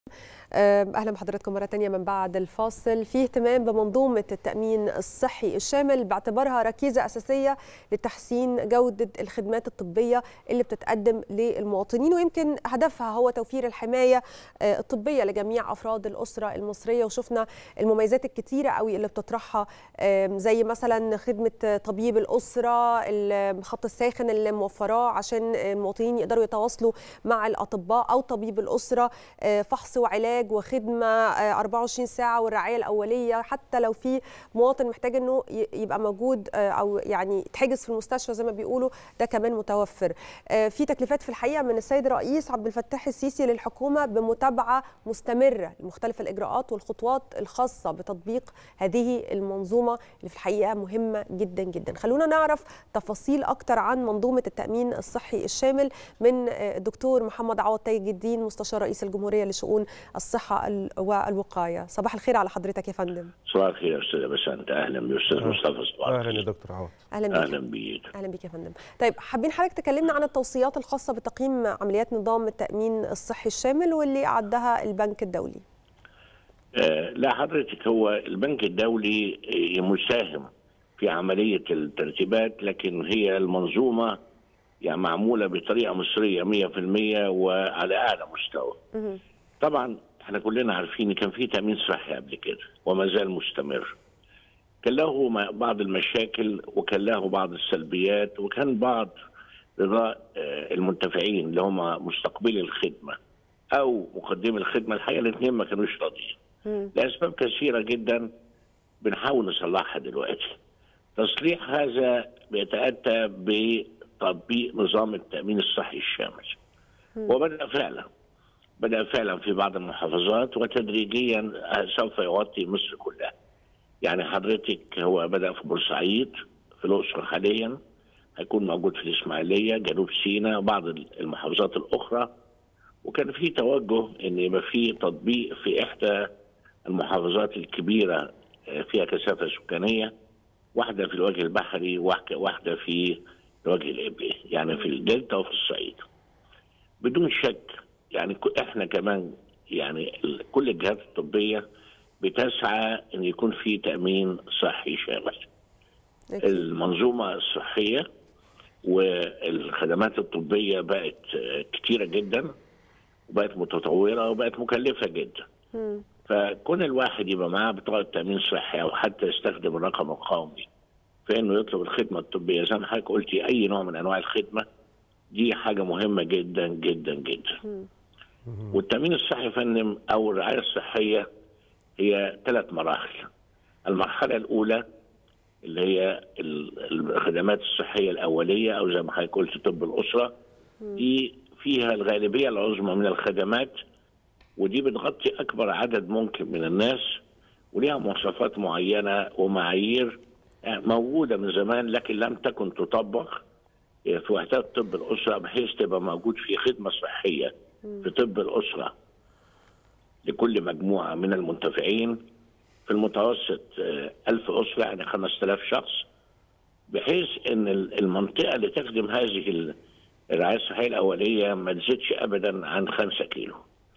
اهلا بحضراتكم مره ثانيه من بعد الفاصل في اهتمام بمنظومه التامين الصحي الشامل باعتبارها ركيزه اساسيه لتحسين جوده الخدمات الطبيه اللي بتتقدم للمواطنين ويمكن هدفها هو توفير الحمايه الطبيه لجميع افراد الاسره المصريه وشفنا المميزات الكتيره قوي اللي بتطرحها زي مثلا خدمه طبيب الاسره الخط الساخن اللي موفراه عشان المواطنين يقدروا يتواصلوا مع الاطباء او طبيب الاسره فحص وعلاج وخدمه 24 ساعه والرعايه الاوليه حتى لو في مواطن محتاج انه يبقى موجود او يعني يتحجز في المستشفى زي ما بيقولوا ده كمان متوفر في تكليفات في الحقيقه من السيد الرئيس عبد الفتاح السيسي للحكومه بمتابعه مستمره لمختلف الاجراءات والخطوات الخاصه بتطبيق هذه المنظومه اللي في الحقيقه مهمه جدا جدا خلونا نعرف تفاصيل اكتر عن منظومه التامين الصحي الشامل من الدكتور محمد عوض تاج الدين مستشار رئيس الجمهوريه لشؤون الصحة والوقاية صباح الخير على حضرتك يا فندم صباح الخير يا أستاذة بسنت أهلا بأستاذ مصطفى صباح أهلا يا دكتور عوض أهلا بيك أهلا بيك أهلا بيك يا فندم طيب حابين حضرتك تكلمنا عن التوصيات الخاصة بتقييم عمليات نظام التأمين الصحي الشامل واللي أعدها البنك الدولي آه لا حضرتك هو البنك الدولي مساهم في عملية الترتيبات لكن هي المنظومة يعني معمولة بطريقة مصرية 100% وعلى أعلى مستوى طبعا احنا كلنا عارفين ان كان في تامين صحي قبل كده وما زال مستمر. كان له بعض المشاكل وكان له بعض السلبيات وكان بعض رضاء المنتفعين اللي هم مستقبلي الخدمه او مقدمي الخدمه الحقيقه الاثنين ما كانوش راضيين. لاسباب كثيره جدا بنحاول نصلحها دلوقتي. تصليح هذا بيتاتى بتطبيق نظام التامين الصحي الشامل. وبدا فعلا بدأ فعلا في بعض المحافظات وتدريجيا سوف يغطي مصر كلها. يعني حضرتك هو بدأ في بورسعيد في الأقصر حاليا هيكون موجود في الإسماعيلية جنوب سيناء بعض المحافظات الأخرى وكان في توجه إن يبقى في تطبيق في إحدى المحافظات الكبيرة فيها كثافة سكانية واحدة في الوجه البحري واحدة في الوجه الإبلي يعني في الدلتا وفي الصعيد. بدون شك يعني احنا كمان يعني كل الجهات الطبيه بتسعى ان يكون في تامين صحي شامل. أكيد. المنظومه الصحيه والخدمات الطبيه بقت كتيره جدا وبقت متطوره وبقت مكلفه جدا. م. فكون الواحد يبقى معاه بطاقه تامين صحي او حتى يستخدم الرقم القومي في انه يطلب الخدمه الطبيه زي ما حضرتك قلتي اي نوع من انواع الخدمه دي حاجه مهمه جدا جدا جدا. م. والتامين الصحي يا فندم او الرعايه الصحيه هي ثلاث مراحل. المرحله الاولى اللي هي الخدمات الصحيه الاوليه او زي ما حضرتك قلت طب الاسره دي فيها الغالبيه العظمى من الخدمات ودي بتغطي اكبر عدد ممكن من الناس وليها مواصفات معينه ومعايير موجوده من زمان لكن لم تكن تطبق في وحدات طب الاسره بحيث تبقى موجود في خدمه صحيه في طب الأسرة لكل مجموعة من المنتفعين في المتوسط ألف أسرة يعني 5000 شخص بحيث أن المنطقة اللي تخدم هذه الرعاية الصحية الأولية ما تزيدش أبدا عن 5 كيلو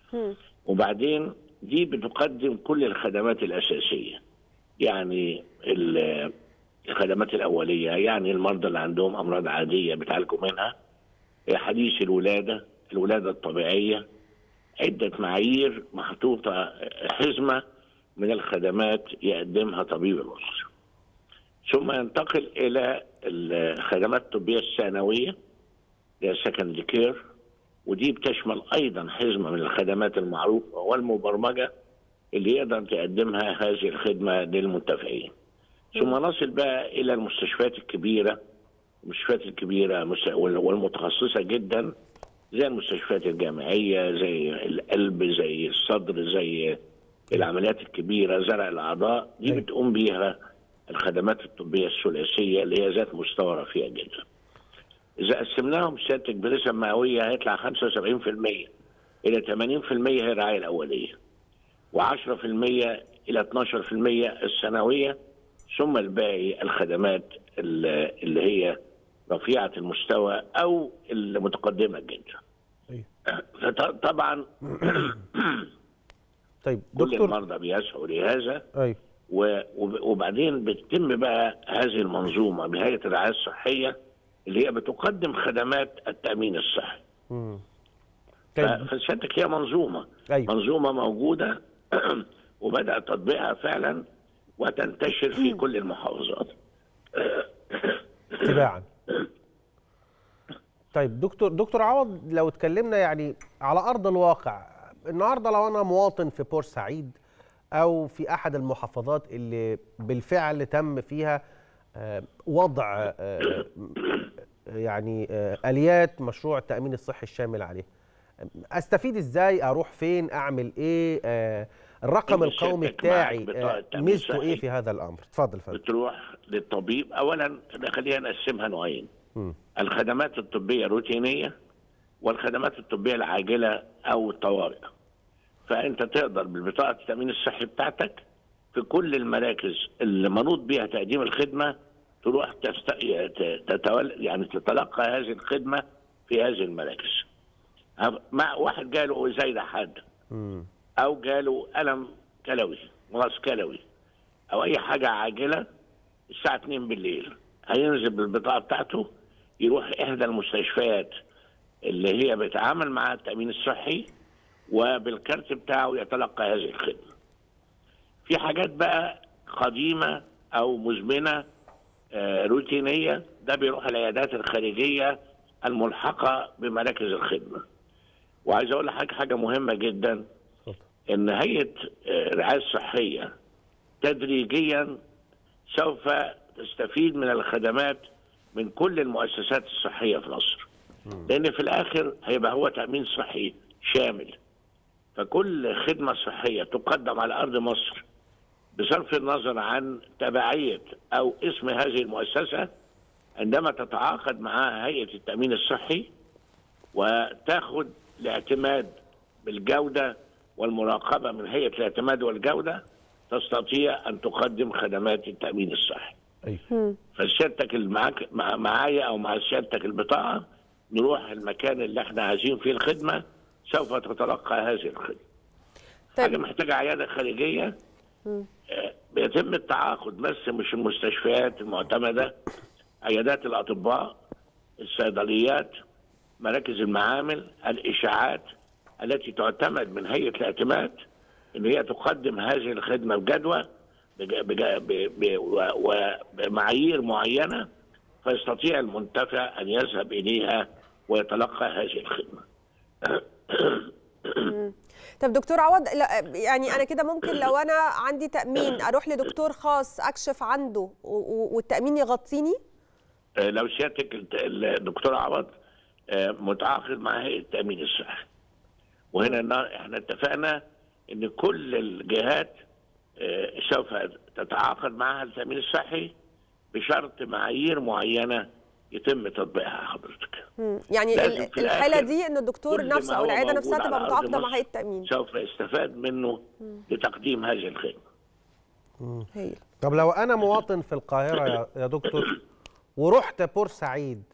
وبعدين دي بتقدم كل الخدمات الأساسية يعني الخدمات الأولية يعني المرضى اللي عندهم أمراض عادية بتعالجوا منها حديث الولادة الولادة الطبيعية عدة معايير محطوطة حزمة من الخدمات يقدمها طبيب الأسرة ثم ينتقل إلى الخدمات الطبية الثانوية هي سكندري كير ودي بتشمل أيضا حزمة من الخدمات المعروفة والمبرمجة اللي يقدر تقدمها هذه الخدمة للمنتفعين ثم نصل بقى إلى المستشفيات الكبيرة المستشفيات الكبيرة والمتخصصة جدا زي المستشفيات الجامعية زي القلب زي الصدر زي العمليات الكبيرة زرع الأعضاء دي بتقوم بيها الخدمات الطبية الثلاثية اللي هي ذات مستوى رفيع جدا إذا قسمناهم سيادتك بنسب مئوية هيطلع 75% إلى 80% هي الرعاية الأولية و10% إلى 12% الثانوية ثم الباقي الخدمات اللي هي رفيعة المستوى أو المتقدمة جدا طبعا طيب كل دكتور المرضى بيسعوا لهذا ايوه و- وب- وبعدين بتتم بقى هذه المنظومه بهيئه الرعايه الصحيه اللي هي بتقدم خدمات التامين الصحي مم. ف- طيب فسيادتك هي منظومه ايوه منظومه موجوده وبدا تطبيقها فعلا وتنتشر في كل المحافظات تباعا طيب دكتور دكتور عوض لو اتكلمنا يعني على ارض الواقع النهارده لو انا مواطن في بورسعيد او في احد المحافظات اللي بالفعل تم فيها آه، وضع آه، يعني آه، اليات مشروع التامين الصحي الشامل عليه استفيد ازاي اروح فين اعمل ايه آه، الرقم إن القومي سيادتك معك بتاعي بطاقة آه، تأمين ميزته ايه صحي. في هذا الامر اتفضل فندم بتروح للطبيب اولا خلينا نقسمها نوعين مم. الخدمات الطبيه الروتينيه والخدمات الطبيه العاجله او الطوارئ فانت تقدر بالبطاقه التامين الصحي بتاعتك في كل المراكز اللي منوط بها تقديم الخدمه تروح تست... تتول... يعني تتلقى هذه الخدمه في هذه المراكز مع واحد جاله زايده حاده مم. او جاله الم كلوي مغص كلوي او اي حاجه عاجله الساعه 2 بالليل هينزل بالبطاقه بتاعته يروح احدى المستشفيات اللي هي بتعامل مع التامين الصحي وبالكارت بتاعه يتلقى هذه الخدمه. في حاجات بقى قديمه او مزمنه آه، روتينيه ده بيروح العيادات الخارجيه الملحقه بمراكز الخدمه. وعايز اقول لحضرتك حاجه مهمه جدا اتفضل. ان هيئه آه، الرعايه الصحيه تدريجيا سوف تستفيد من الخدمات من كل المؤسسات الصحيه في مصر. لان في الاخر هيبقى هو تامين صحي شامل. فكل خدمه صحيه تقدم على ارض مصر بصرف النظر عن تبعيه او اسم هذه المؤسسه عندما تتعاقد معها هيئه التامين الصحي وتاخد الاعتماد بالجوده والمراقبه من هيئه الاعتماد والجوده تستطيع ان تقدم خدمات التامين الصحي. ايوه فسيادتك اللي معاك مع معايا او مع سيادتك البطاقه نروح المكان اللي احنا عايزين فيه الخدمه سوف تتلقى هذه الخدمه. طيب. حاجه محتاجه عياده خارجيه آه، بيتم التعاقد بس مش المستشفيات المعتمده عيادات الاطباء الصيدليات مراكز المعامل الاشاعات التي تعتمد من هيئه الاعتماد ان هي تقدم هذه الخدمه بجدوى بج- بج- ب- ب- و- وبمعايير معينه فيستطيع المنتفع ان يذهب اليها ويتلقى هذه الخدمه. طب دكتور عوض لا، يعني انا كده ممكن لو انا عندي تامين اروح لدكتور خاص اكشف عنده و- و- والتامين يغطيني آه، لو سيادتك الت- الدكتور عوض آه، متعاقد مع هيئه التامين الصحي. وهنا النا- احنا اتفقنا ان كل الجهات آه، سوف تتعاقد معها التامين الصحي بشرط معايير معينه يتم تطبيقها حضرتك. مم. يعني لازم ال- في الحاله الآخر دي ان الدكتور كل ما نفسه او هو العياده موجود نفسها على تبقى أرض متعاقده مع مصر هيئه التامين سوف يستفاد منه لتقديم هذه الخدمه. هي طب لو انا مواطن في القاهره يا- يا دكتور ورحت بورسعيد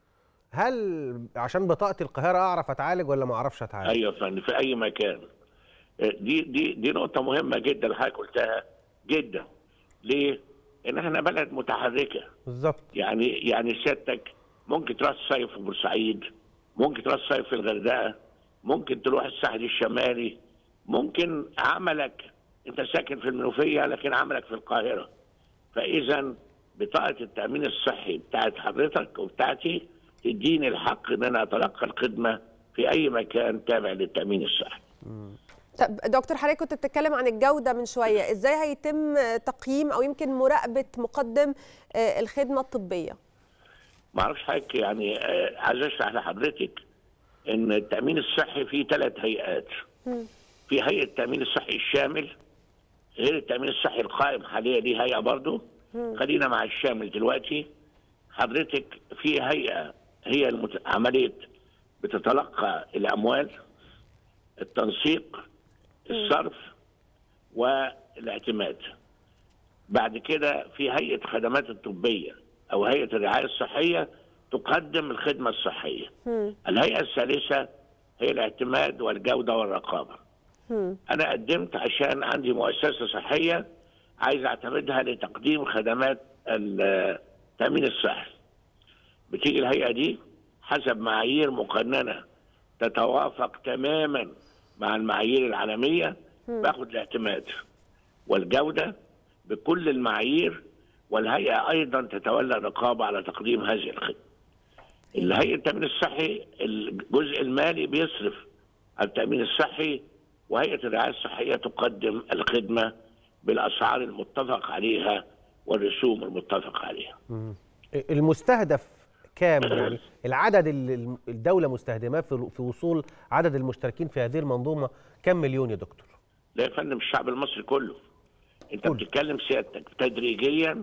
هل عشان بطاقه القاهره اعرف اتعالج ولا ما اعرفش اتعالج ايوه يا فندم في اي مكان دي دي دي نقطه مهمه جدا اللي حضرتك قلتها جدا ليه؟ ان احنا بلد متحركه بالظبط يعني يعني سيادتك ممكن تروح تصيف في بورسعيد ممكن تروح تصيف في الغردقه ممكن تروح الساحل الشمالي ممكن عملك انت ساكن في المنوفيه لكن عملك في القاهره فاذا بطاقه التامين الصحي بتاعت حضرتك وبتاعتي تديني الحق ان انا اتلقى الخدمه في اي مكان تابع للتامين الصحي طب دكتور حضرتك كنت بتتكلم عن الجوده من شويه ازاي هيتم تقييم او يمكن مراقبه مقدم آه، الخدمه الطبيه ما اعرفش حضرتك يعني آه، عايز اشرح لحضرتك ان التامين الصحي فيه ثلاث هيئات في هيئه التامين الصحي الشامل غير التامين الصحي القائم حاليا دي هيئه برضه خلينا مع الشامل دلوقتي حضرتك في هيئه هي المت... عمليه بتتلقى الاموال التنسيق الصرف والاعتماد بعد كده في هيئه خدمات الطبيه او هيئه الرعايه الصحيه تقدم الخدمه الصحيه الهيئه الثالثه هي الاعتماد والجوده والرقابه انا قدمت عشان عندي مؤسسه صحيه عايز اعتمدها لتقديم خدمات التامين الصحي بتيجي الهيئه دي حسب معايير مقننه تتوافق تماما مع المعايير العالميه باخد الاعتماد والجوده بكل المعايير والهيئه ايضا تتولى الرقابه على تقديم هذه الخدمه. الهيئه التامين الصحي الجزء المالي بيصرف على التامين الصحي وهيئه الرعايه الصحيه تقدم الخدمه بالاسعار المتفق عليها والرسوم المتفق عليها. المستهدف كام يعني العدد اللي الدوله مستهدماه في في وصول عدد المشتركين في هذه المنظومه كم مليون يا دكتور؟ لا يا فندم الشعب المصري كله. انت كله. بتتكلم سيادتك تدريجيا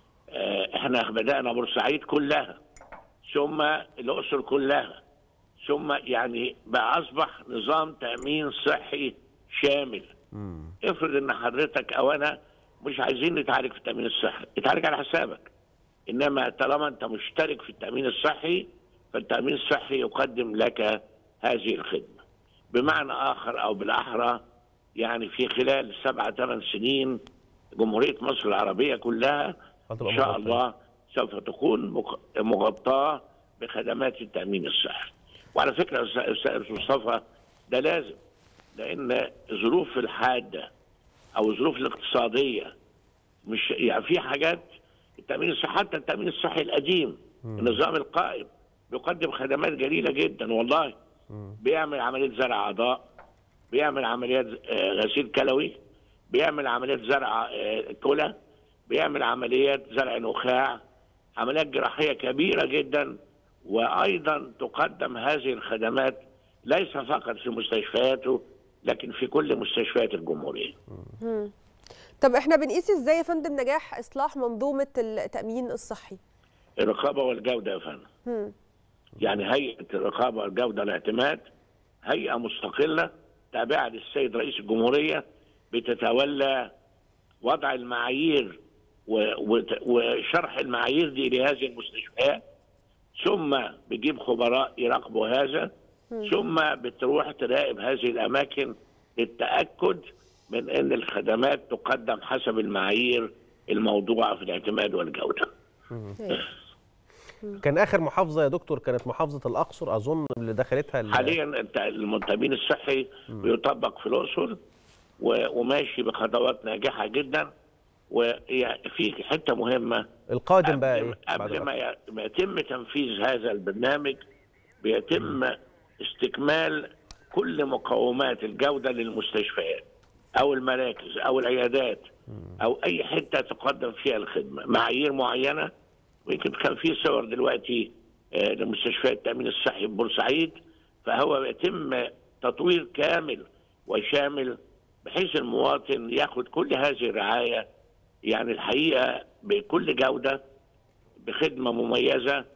اه احنا بدانا بورسعيد كلها ثم الاقصر كلها ثم يعني بقى اصبح نظام تامين صحي شامل مم. افرض ان حضرتك او انا مش عايزين نتعالج في التامين الصحي اتعالج على حسابك انما طالما انت مشترك في التامين الصحي فالتامين الصحي يقدم لك هذه الخدمه بمعنى اخر او بالاحرى يعني في خلال سبعة ثمان سنين جمهورية مصر العربية كلها إن شاء الله سوف تكون مغطاة بخدمات التأمين الصحي وعلى فكرة أستاذ مصطفى ده لازم لأن ظروف الحادة أو الظروف الاقتصادية مش يعني في حاجات التأمين الصحي حتى التأمين الصحي القديم م. النظام القائم بيقدم خدمات جليلة جدا والله م. بيعمل عملية زرع أعضاء بيعمل عمليات غسيل كلوي بيعمل عمليات زرع كلى بيعمل عمليات زرع نخاع عمليات جراحيه كبيره جدا وايضا تقدم هذه الخدمات ليس فقط في مستشفياته لكن في كل مستشفيات الجمهوريه. طب احنا بنقيس ازاي يا فندم نجاح اصلاح منظومه التامين الصحي؟ الرقابه والجوده يا فندم. يعني هيئه الرقابه والجوده والاعتماد هيئه مستقله تابعه للسيد رئيس الجمهوريه بتتولى وضع المعايير وشرح المعايير دي لهذه المستشفيات ثم بتجيب خبراء يراقبوا هذا ثم بتروح تراقب هذه الاماكن للتاكد من ان الخدمات تقدم حسب المعايير الموضوعه في الاعتماد والجوده. كان اخر محافظه يا دكتور كانت محافظه الاقصر اظن اللي دخلتها حاليا التامين الصحي بيطبق في الاقصر وماشي بخطوات ناجحه جدا وفي حته مهمه القادم بقى ايه؟ قبل ما ما يتم تنفيذ هذا البرنامج بيتم استكمال كل مقومات الجوده للمستشفيات او المراكز او العيادات او اي حته تقدم فيها الخدمه معايير معينه ويمكن كان في صور دلوقتي لمستشفيات التامين الصحي ببورسعيد فهو يتم تطوير كامل وشامل بحيث المواطن ياخد كل هذه الرعايه يعني الحقيقه بكل جوده بخدمه مميزه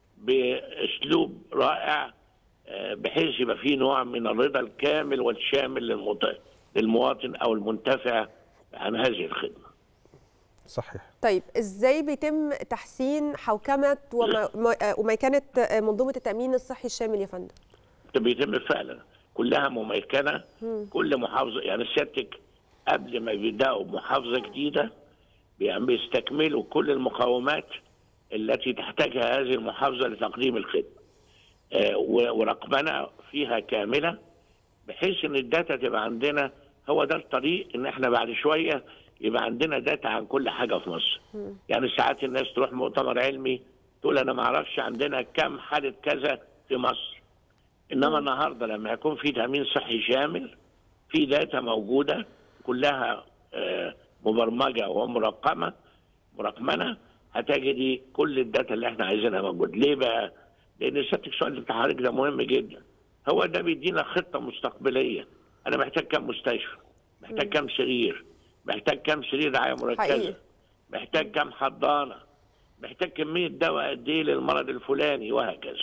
باسلوب رائع بحيث يبقى فيه نوع من الرضا الكامل والشامل للمواطن او المنتفع عن هذه الخدمه. صحيح. طيب ازاي بيتم تحسين حوكمه وميكنه منظومه التامين الصحي الشامل يا فندم؟ بيتم فعلا كلها مميكنه كل محافظه يعني سيادتك قبل ما يبداوا محافظه جديده بيستكملوا كل المقومات التي تحتاجها هذه المحافظه لتقديم الخدمه. آه ورقمنه فيها كامله بحيث ان الداتا تبقى عندنا هو ده الطريق ان احنا بعد شويه يبقى عندنا داتا عن كل حاجه في مصر. يعني ساعات الناس تروح مؤتمر علمي تقول انا ما اعرفش عندنا كم حاله كذا في مصر. انما النهارده لما يكون في تامين صحي شامل في داتا موجوده كلها مبرمجه ومرقمه مرقمنه هتجدي كل الداتا اللي احنا عايزينها موجود ليه بقى؟ لان سيادتك سؤال بتاع حضرتك ده مهم جدا هو ده بيدينا خطه مستقبليه انا محتاج كم مستشفى محتاج كم سرير محتاج كم سرير رعايه مركزه حقيقي. محتاج كم حضانه محتاج كميه دواء قد ايه للمرض الفلاني وهكذا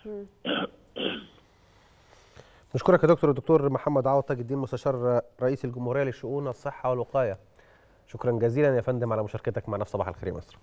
نشكرك يا دكتور الدكتور محمد عوض تاج الدين مستشار رئيس الجمهوريه لشؤون الصحه والوقايه شكرا جزيلا يا فندم على مشاركتك معنا في صباح الخير يا مصر